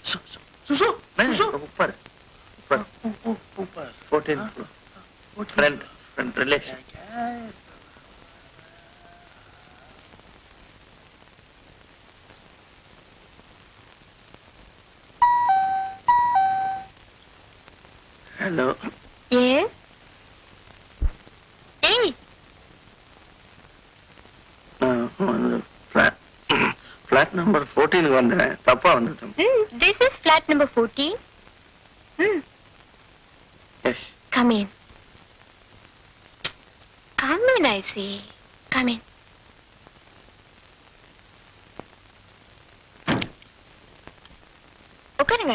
சுசு नहीं, ऊपर ऊपर ऊपर fourteen friend friend relation hello Yes. ஏய் ஃபிளாட் ஃபிளாட் நம்பர் ஃபோர்டீனுக்கு வந்தேன் தப்பா வந்துட்டேன் this is flat number fourteen hmm yes come in come in I see come in உட்காருங்க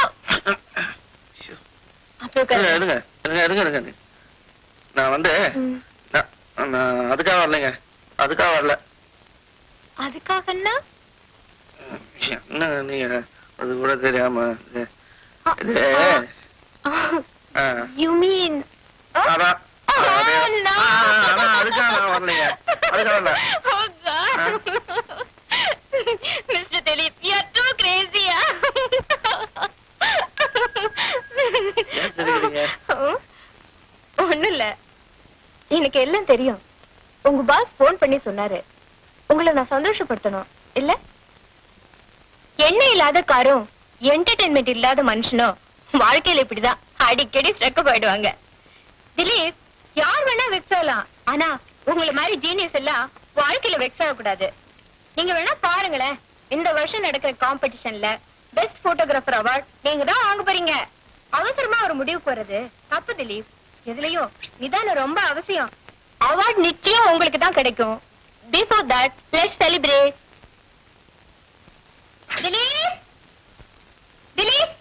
அப்படி உட்காருங்க எடுங்க எடுங்க எடுங்க எடுங்க எடுங்க. நான் வந்து ம். நான் நான் அதுக்காக வரலைங்க அதுக்காக வரல அதுக்காகன்னா என்ன நீங்க அது கூட தெரியாம இது- இது ஆ, யூ மீன் அதான் Oh, அதே- no. ஆ, அதான் அதுக்காக நான் வரலைங்க அதுக்காக வரல Oh God. Mr. Dilip, you are too crazy. ஏன் சிரிக்கிறீங்க? ஒண்ணும் இல்ல எனக்கு எல்லாம் தெரியும் உங்க பாஸ் போன் பண்ணி சொன்னாரு உங்களை நான் சந்தோஷப்படுத்தணும் இல்ல எண்ணெய் இல்லாத காரும் என்டர்டைன்மெண்ட் இல்லாத மனுஷனும் வாழ்க்கையில இப்படிதான் அடிக்கடி ஸ்ட்ரக் ஆயிடுவாங்க திலீப் யார் வேணா வெக்ஸ் ஆகலாம் ஆனா உங்களை மாதிரி ஜீனியஸ் எல்லாம் வாழ்க்கையில வெக்ஸ் ஆக கூடாது நீங்க வேணா பாருங்களேன் இந்த வருஷம் நடக்கிற காம்படிஷன்ல பெஸ்ட் போட்டோகிராஃபர் அவார்ட் நீங்க தான் வாங்க போறீங்க அவசரமா ஒரு முடிவு போறது தப்பு திலீப் எதுலயும் நிதானம் ரொம்ப அவசியம் அவார்ட் நிச்சயம் உங்களுக்கு தான் கிடைக்கும் before that let's celebrate Dileep Dileep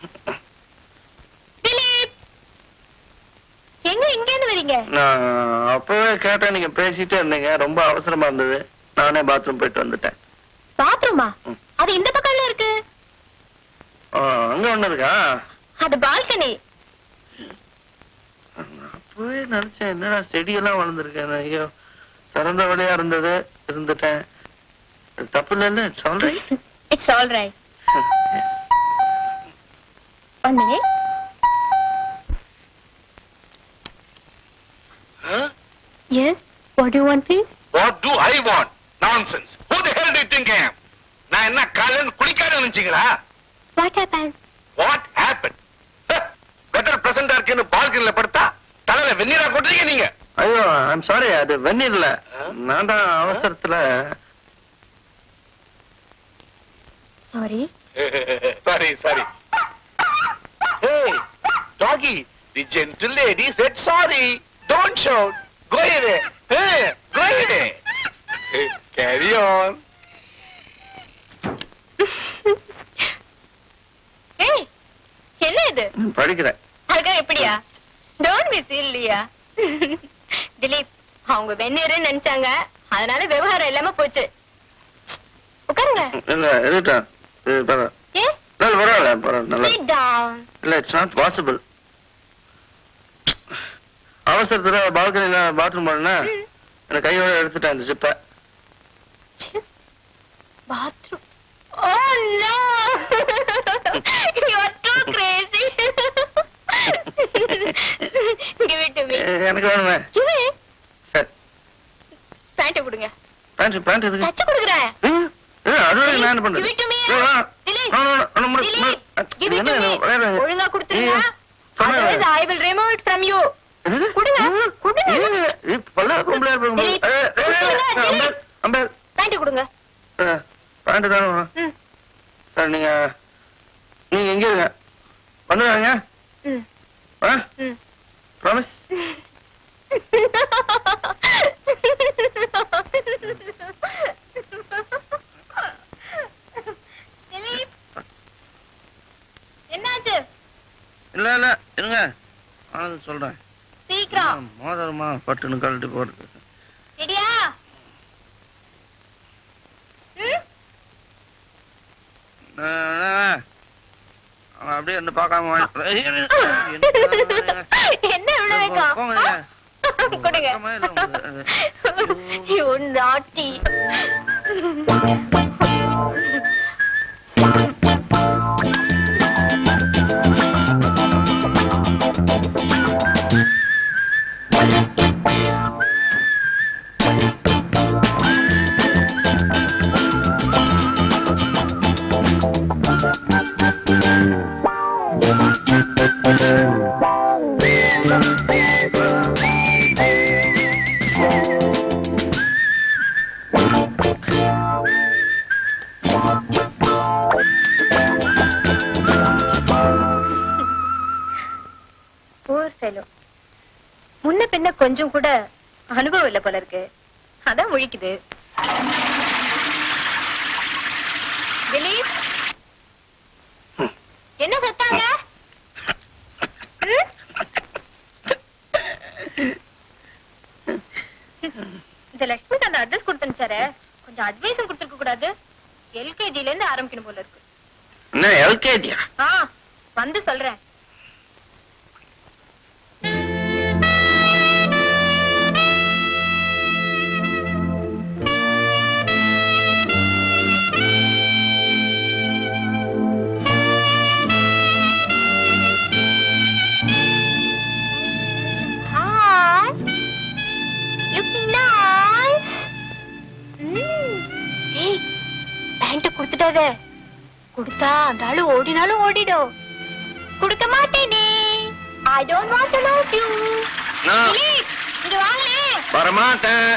Dileep எங்க இங்க இருந்து வரீங்க நான் அப்பவே கேட்டேன் நீங்க பேசிட்டே இருந்தீங்க ரொம்ப அவசரமா இருந்தது நானே பாத்ரூம் போயிட்டு வந்துட்டேன் பாத்ரூமா ம். அது இந்த பக்கம்ல இருக்கு ஆ, அங்க ஒண்ணு இருக்கா அது பால்கனி நான் அப்பவே நினைச்சேன் என்னடா செடியெல்லாம் வளர்ந்துருக்கேன் ஐயோ திறந்த வழியா இருந்தது இருந்துட்டேன் அது தப்பு இல்லைல்ல சொல்றேன் it's all right one minute Huh? Yes what you want please What do I want? Nonsense. Who the hell do you think I am? நான் என்ன காலையில இருந்து குளிக்காத நினைச்சீங்களா what happen what happen weather பிரசண்டா இருக்குன்னு பால்கனில படுத்தா தலையில வெந்நீரா கொட்டுறீங்க நீங்க ஐயோ ஐம் சாரி அது வெந்நீர் இல்ல நான் தான் அவசரத்துல sorry sorry sorry hey doggy the gentle lady said sorry don't shout go away hey go away hey, carry on ஏய் என்ன இது ம், படிக்கிறேன் அதுக்காக எப்படியா டோன்ட் மிஸ் இல்லையா திலீப் அவங்க வெந்நீர்னு நினைச்சாங்க அதனால விவகாரம் இல்லாம போச்சு உட்காருங்க இல்ல இருக்கட்டும் இது பரவ- ஏ இல்ல இல்ல, பரவாயில்ல பரவாயில்ல நல்லா sit down இல்ல இட்ஸ் நாட் பாசிபிள் அவசரத்துல பால்கனில பாத்ரூம் பண்ணா எனக்கு கையோட எடுத்துட்டேன் இந்த ஜிப்பை bathroom oh no you are too crazy give it to me எனக்கு வேணுமே give it சரி பேண்ட் கொடுங்க பேண்ட் பேண்ட் எதுக்கு தச்சு கொடுக்குறேன் ம், ம், அது வரைக்கும் நான் என்ன பண்றது Give it to me. ஏய், வா. Dilip. No, no, no, no, முடி- Dilip, முடி- give it என்ன, to me. என்ன, வேற- ஒழுங்கா கொடுத்துருங்க ஏய், சொன்னேன். otherwise I will remove it from you என்னது? கொடுங்க, ம், கொடுங்க. ஏய், ஏய், பல்ல பொம்பளையா இருப்பாங்க. Dilip, ஏய், ஏய், ஏய், கொடுங்க, ஏய், அம்பேர், Dilip. அம்பேர். பேண்ட் கொடுங்க ஏய், பேண்ட் தானே வேணும். ம் சரி நீங்க நீங்க எங்க இருங்க வந்துடுறாங்க ம் ஆ ம் ப்ராமிஸ் திலீப் என்னாச்சு இல்ல இல்ல இருங்க ஆனது சொல்றேன் சீக்கிரம் மோதிரமா பட்டுன்னு கழட்டி போறது ரெடியா ம்? அவன் அப்படியே என்ன பார்க்காம வா- ஏய், என்ன- என்ன இவ்வளவு வேகம்? போங்க, ஆ? கொடுங்க வெக்கமே இல்ல உங்களுக்கு. You naughty. கொஞ்சம் கூட அனுபவம் இல்ல போல இருக்கு அதான் முழிக்குது திலீப் என்ன சத்தாங்க ம்? இந்த லட்சுமி அந்த அட்ரஸ் கொடுத்துச்சாரு கொஞ்சம் அட்வைஸும் கொடுத்துருக்க கூடாது எல்கேஜில இருந்து ஆரம்பிக்கணும் போல இருக்கு என்ன எல்கேஜியா ஆ வந்து சொல்றேன் Hi. Looking nice. ம். ஏய், பேண்ட் கொடுத்துட்டாத கொடுத்தா அந்த ஆளு ஓடினாலும் ஓடிடும் கொடுக்க மாட்டேனே I don't want to love you நான் திலீப் இங்க வாங்களே வரமாட்டேன்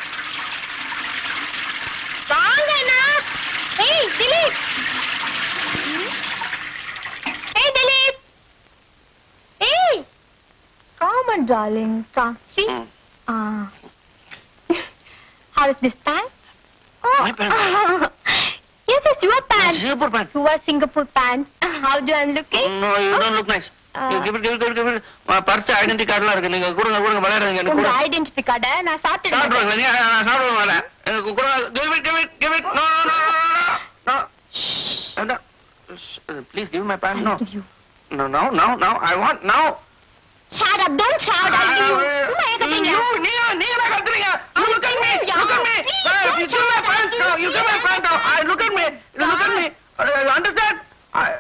வாங்கண்ணா ஏய் திலீப் ம்? ஏய் திலீப் ஏய் come on darling come see ம். ah how is this pant oh My pant. yes it's your pant Singapore pant you are Singapore pant how do I looking No, you don't look nice. Ah. You give it, give it, give it, give it. Uh, purse identity கார்டுலாம் இருக்கு நீங்க கொடுங்க கொடுங்க விளையாடுங்க எனக்கு உங்க கொடுங்க identity கார்டை நான் சாப்பிட்டு சாப்பிடுவாங்க நீங்க நான் சாப்பிடுவேன் வேலை எனக்கு கொடுங்க give it, give it, give it. No, no, no, no, no. No. Please give me my pen. No. No, no, no, no. I want now. Shut up, don't shout, I'll give you. சும்மா ஏன் கத்துறீங்க? You, நீங்க, நீங்க தான் கத்துறீங்க. You look at me, Yeah. look at me. Please, Sir, don't you give my shout, pants I'll now. give You you. give my pants now. I look at me. You look at me. Uh, You understand? I...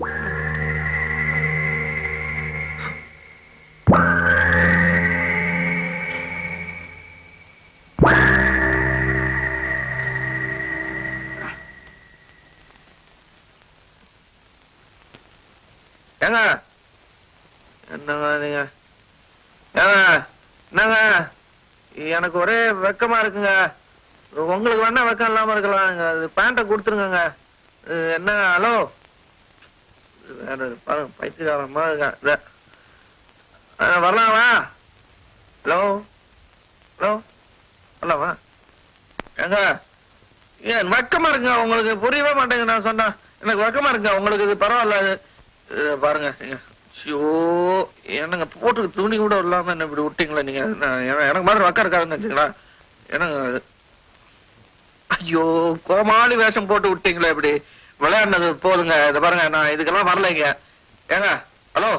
ஏங்க என்னங்க நீங்க ஏங்க என்னங்க எனக்கு ஒரே வெக்கமா இருக்குங்க உங்களுக்கு வேணா வெக்கம் இல்லாம இருக்கலாம்ங்க அது பேண்ட்டை கொடுத்துருங்க என்ன ஹலோ வேற பாருங்க பைத்தியக்காரமா இருக்கா இத. ஆ, வரலாமா ஹலோ ஹலோ வரலாமா ஏங்க ஏன் வெக்கமா இருக்குங்க உங்களுக்கு புரியவே மாட்டேங்க நான் சொன்னா எனக்கு வெக்கமா இருக்குங்க உங்களுக்கு இது பரவாயில்ல இது இது பாருங்க நீங்க ஐயோ என்னங்க போட்டு துணி கூட இல்லாம என்ன இப்படி விட்டீங்களா நீங்க நான் என- எனக்கு மாதிரி வக்கம் இருக்காதுன்னு வச்சுங்களா என்னங்க இது? ஐயோ கோமாளி வேஷம் போட்டு விட்டீங்களா இப்படி விளையாடினது போதுங்க இதை பாருங்க நான் இதுக்கெல்லாம் வரலைங்க ஏங்க hello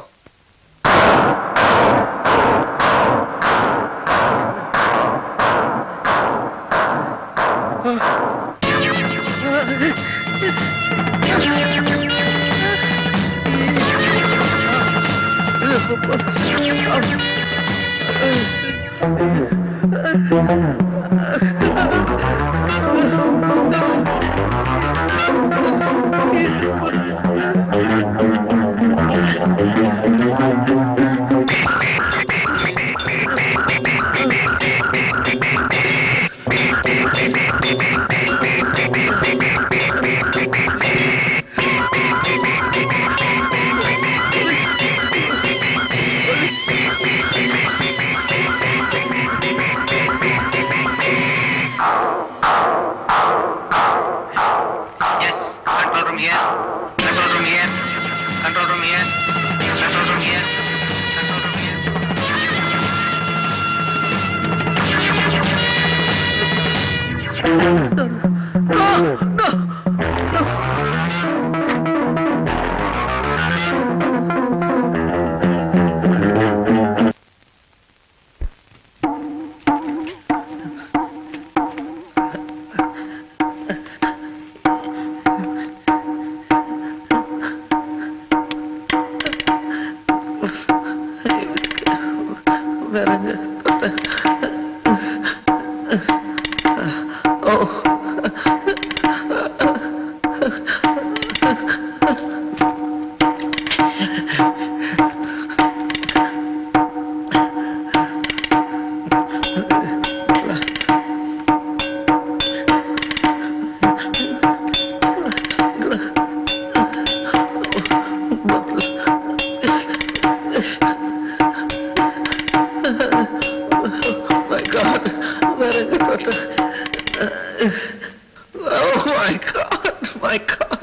Yes, control room here. Control room here. Control room here. Control room here. Control room here. வேறங்க oh Oh my God, my God.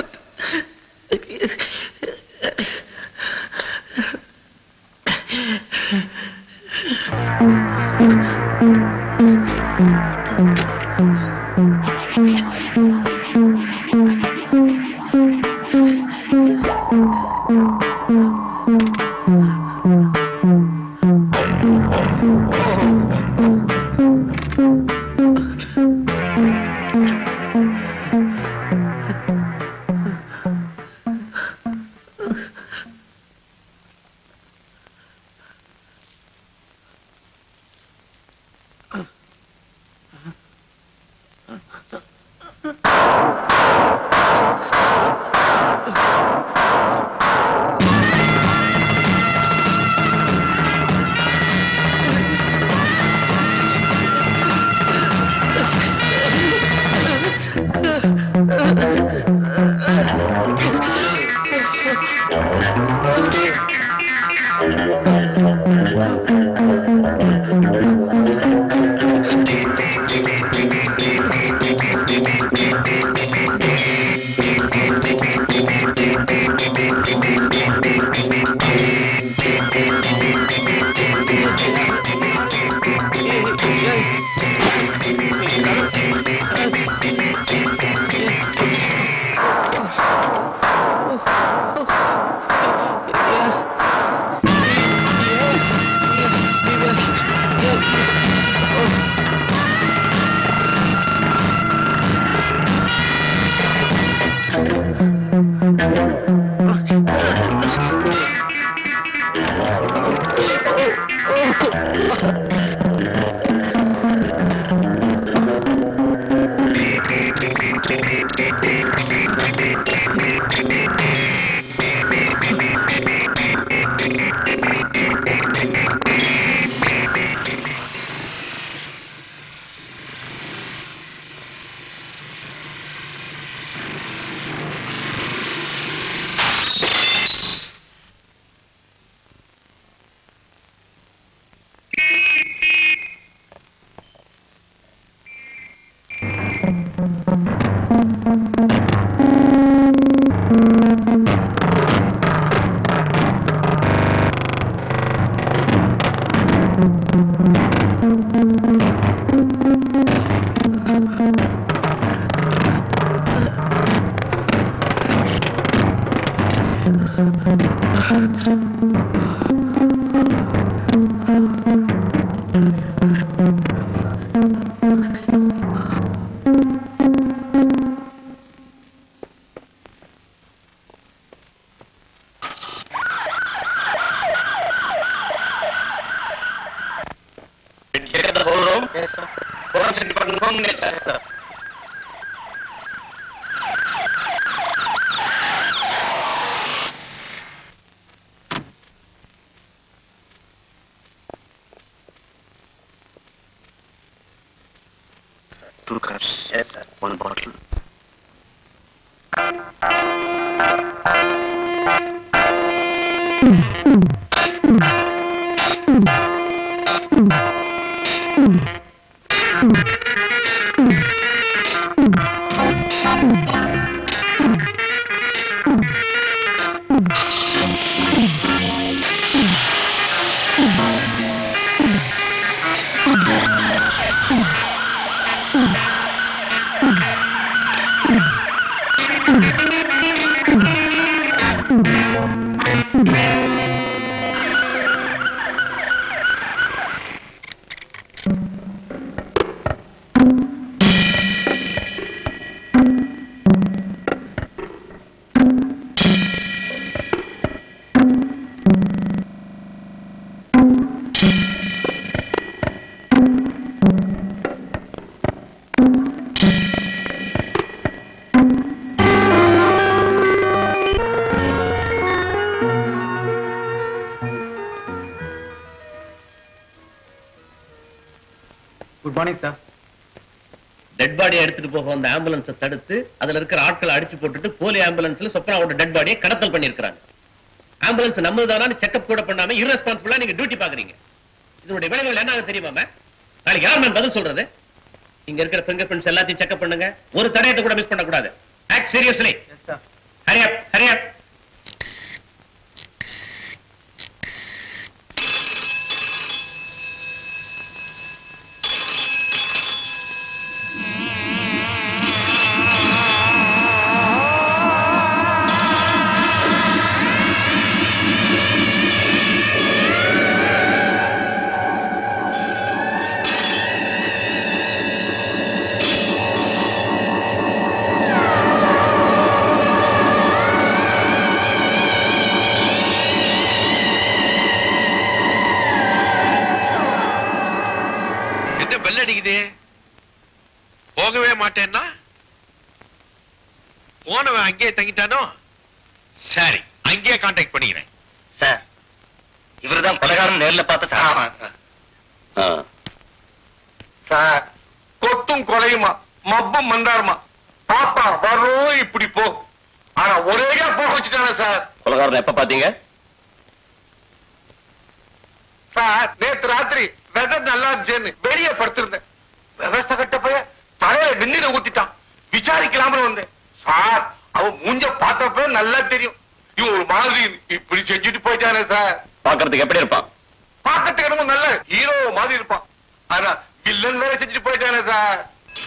Get the whole room? Yes, sir. Forensic department phone it. Yes, sir. Two cups. Yes, sir. One bottle. Good morning sir dead பாடியை எடுத்துட்டு போக வந்த ஆம்புலன்ஸை தடுத்து அதுல இருக்கிற ஆட்களை அடிச்சு போட்டுட்டு போலி ஆம்புலன்ஸ்ல சொப்னாவோட டெட் பாடியை கடத்தல் பண்ணிருக்காங்க ஆம்புலன்ஸ் நம்மதானு செக்அப் கூட பண்ணாம irresponsible-ஆ நீங்க டியூட்டி பாக்குறீங்க இதனுடைய விளைவுகள் என்ன ஆகும் தெரியுமா ma'am? நாளைக்கு யார் மேம் பதில் சொல்றது இங்க இருக்கிற ஃபிங்கர் பிரிண்ட்ஸ் எல்லாத்தையும் செக்அப் பண்ணுங்க ஒரு தடயத்தை கூட மிஸ் பண்ணக்கூடாது act seriously hurry up hurry up என்ன பெல் அடிக்குது போகவே மாட்டேன்னா போனவன் அங்கேயே தங்கிட்டானோ சரி அங்கேயே கான்டாக்ட் பண்ணிக்கிறேன் சார் இவர்தான் கொலைகாரன் நேர்ல பார்த்த சார் சார் கொத்தும் கொலையுமா மப்பும் மந்தாருமா பாப்பா வரும் இப்படி போ ஆனா ஒரேடியா போக வச்சுட்டானே சார் கொலைகாரன் எப்ப பாத்தீங்க சார் நேத்து ராத்திரி வெதர் நல்லா இருந்துச்சுன்னு வெளியே படுத்திருந்தேன் விவசாய கட்ட போய் தலையில வெந்நீரை ஊத்திட்டான் விசாரிக்கலாம்னு வந்தேன் சார் அவன் மூஞ்ச பார்த்தப்ப நல்லா தெரியும் இவன் ஒரு மாதிரி இப்படி செஞ்சுட்டு போயிட்டானே சார் பாக்குறதுக்கு எப்படி இருப்பான் பார்க்கறதுக்கு என்னமோ நல்ல ஹீரோ மாதிரி இருப்பான் ஆனா வில்லன் வேற செஞ்சுட்டு போயிட்டானே சார்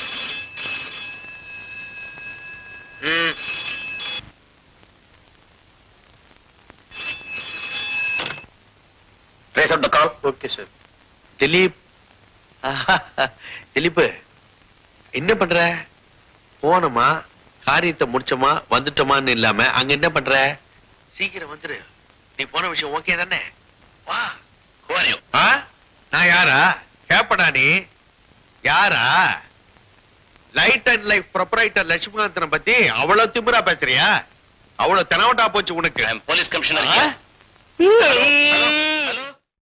ம். Trace out the call okay sir Dileep Dileep என்ன பண்ற போனோமா காரியத்தை முடிச்சோமா வந்துட்டோமான்னு இல்லாம அங்க என்ன பண்ற சீக்கிரம் வந்துரு நீ போன விஷயம் ஓகே தானே வா ஆ? நான் யாரா கேப்படா நீ யாரா லைட் அண்ட் லைஃப் ப்ரொப்ரைட்டர் லட்சுமிகாந்தனை பத்தி அவ்வளவு திமிரா பேசுறியா அவ்வளவு தெனவட்டா போச்சு உனக்கு போலீஸ் கமிஷனர் ஆ? Hello?